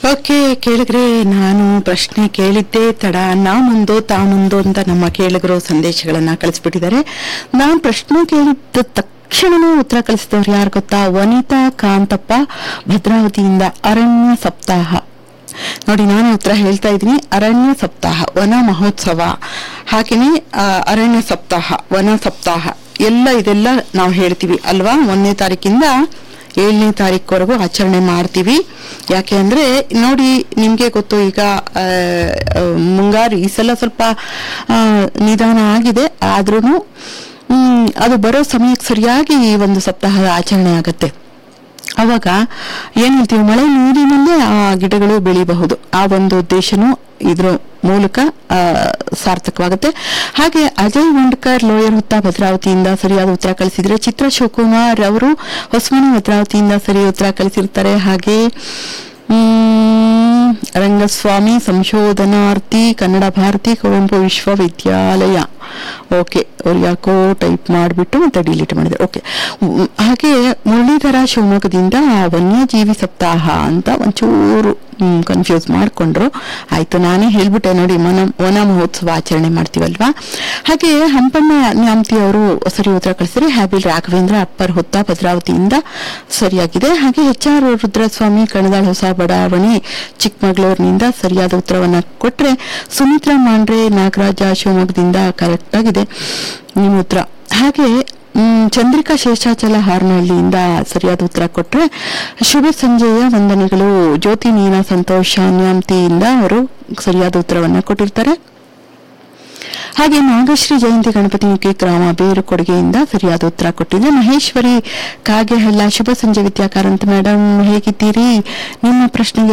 okay ಕೇಳಿದ್ರೆ ನಾನು ಪ್ರಶ್ನೆ ಕೇಳಿದ್ದೆ ತಡ ನಾ ಮುಂದೋ ತಾ ಮುಂದೋ ಅಂತ ನಮ್ಮ ಕೇಳಿಗರು ಸಂದೇಶಗಳನ್ನ ಕಳಿಸ್ಬಿಟ್ಟಿದ್ದಾರೆ ನಾನು ಪ್ರಶ್ನೆ ಕೇಳಿದ್ದ ತಕ್ಷಣವೇ ಉತ್ತರ ಕಳಿಸಿದವ್ರು ಯಾರು ಗೊತ್ತಾ ವನಿತಾ ಕಾಂತಪ್ಪ ಭದ್ರಾವತಿಯಿಂದ ಅರಣ್ಯ ಸಪ್ತಾಹ ನೋಡಿ ನಾನು ಉತ್ತರ ಹೇಳ್ತಾ ಇದ್ದೀನಿ ಅರಣ್ಯ ಸಪ್ತಾಹ ವನ ಮಹೋತ್ಸವ ಹಾಗೆಯೇ ಆ, ಅರಣ್ಯ ಸಪ್ತಾಹ ವನ ಸಪ್ತಾಹ ಎಲ್ಲ ಇದೆಲ್ಲ ನಾವು ಹೇಳ್ತೀವಿ ಅಲ್ವಾ ಒಂದನೇ ತಾರೀಕಿಂದ ಏಳನೇ ತಾರೀಕುವರೆಗೂ ಆಚರಣೆ ಮಾಡ್ತೀವಿ ಯಾಕೆ ಅಂದ್ರೆ ನೋಡಿ ನಿಮ್ಗೆ ಗೊತ್ತು ಈಗ ಆ, ಆ, ಮುಂಗಾರು ಈ ಸಲ ಸ್ವಲ್ಪ ಆ, ನಿಧಾನ ಆಗಿದೆ ಆದ್ರೂ ಅದು ಬರೋ ಸಮಯಕ್ಕೆ ಸರಿಯಾಗಿ ಈ ಒಂದು ಸಪ್ತಾಹದ ಆಚರಣೆ ಆಗತ್ತೆ ಅವಾಗ ಏನ್ ಹೇಳ್ತೀವಿ ಮಳೆ ನೀರಿನಲ್ಲೇ ಆ ಗಿಡಗಳು ಬೆಳಿಬಹುದು ಆ ಒಂದು ಉದ್ದೇಶನೂ ಇದ್ರ ಮೂಲಕ ಆ, ಸಾರ್ಥಕವಾಗುತ್ತೆ ಹಾಗೆ ಅಜಯ್ ವಂಡ್ಕರ್ ಲೋಯರ್ ಹುತ್ತ ಭದ್ರಾವತಿಯಿಂದ ಸರಿಯಾದ ಉತ್ತರ ಕಳಿಸಿದ್ರೆ ಚಿತ್ರ ಶಿವಕುಮಾರ್ ಅವರು ಹೊಸಮನಿ ಭದ್ರಾವತಿಯಿಂದ ಸರಿ ಉತ್ತರ ಕಳಿಸಿರ್ತಾರೆ ಹಾಗೆ ಮ್, ರಂಗಸ್ವಾಮಿ ಸಂಶೋಧನಾರ್ಥಿ ಕನ್ನಡ ಭಾರತಿ ಕುವೆಂಪು ವಿಶ್ವವಿದ್ಯಾಲಯ ಓಕೆ ಅವ್ರು ಯಾಕೋ ಟೈಪ್ ಮಾಡಿಬಿಟ್ಟು ಮತ್ತೆ ಡಿಲೀಟ್ ಮಾಡಿದೆ ಓಕೆ ಹಾಗೆ ಮುರಳೀಧರ ಶಿವಮೊಗ್ಗದಿಂದ ವನ್ಯಜೀವಿ ಸಪ್ತಾಹ ಅಂತ ಒಂಚೂರು ಕನ್ಫ್ಯೂಸ್ ಮಾಡಿಕೊಂಡ್ರು ಆಯ್ತು ನಾನೇ ಹೇಳ್ಬಿಟ್ಟೆ ನೋಡಿ ವನ ವನ ಮಹೋತ್ಸವ ಆಚರಣೆ ಮಾಡ್ತೀವಲ್ವಾ ಹಾಗೆ ಹಂಪಣ್ಣ ನ್ಯಾಮತಿ ಅವರು ಸರಿ ಉತ್ತರ ಕಳಿಸಿದ್ರೆ ಹ್ಯಾಬಿಲ್ ರಾಘವೇಂದ್ರ ಅಪ್ಪರ್ ಹೊತ್ತ ಭದ್ರಾವತಿಯಿಂದ ಸರಿಯಾಗಿದೆ ಹಾಗೆ ಎಚ್ ಆರ್ ರುದ್ರಸ್ವಾಮಿ ಕಣದಾಳ ಹೊಸ ಬಡಾವಣೆ ಚಿಕ್ಕಮಗಳೂರಿನಿಂದ ಸರಿಯಾದ ಉತ್ತರವನ್ನ ಕೊಟ್ರೆ ಸುಮಿತ್ರಾ ಮಾಂಡ್ರೆ ನಾಗರಾಜ ಶಿವಮೊಗ್ಗದಿಂದ ಕರೆಕ್ಟ್ ಆಗಿದೆ ನಿಮ್ಮ ಉತ್ತರ ಹಾಗೆ ಮ್, ಚಂದ್ರಿಕಾ ಶೇಷಾಚಲ ಹಾರನಹಳ್ಳಿಯಿಂದ ಸರಿಯಾದ ಉತ್ತರ ಕೊಟ್ರೆ ಶುಭ ಸಂಜೆಯ ವಂದನೆಗಳು ಜ್ಯೋತಿ ನೀನಾ ಸಂತೋಷ ನ್ಯಾಮತಿಯಿಂದ ಅವರು ಸರಿಯಾದ ಉತ್ತರವನ್ನ ಕೊಟ್ಟಿರ್ತಾರೆ ಹಾಗೆ ನಾಗಶ್ರೀ ಜಯಂತಿ ಗಣಪತಿ ಮುಖಿ ಗ್ರಾಮ ಬೇರು ಕೊಡುಗೆಯಿಂದ ಸರಿಯಾದ ಉತ್ತರ ಕೊಟ್ಟಿದೆ ಮಹೇಶ್ವರಿ ಕಾಗೆಹಳ್ಳ ಶುಭ ಸಂಜೆ ವಿದ್ಯಾಕಾರಂತ ಮೇಡಮ್ ಹೇಗಿದ್ದೀರಿ ನಿಮ್ಮ ಪ್ರಶ್ನೆಗೆ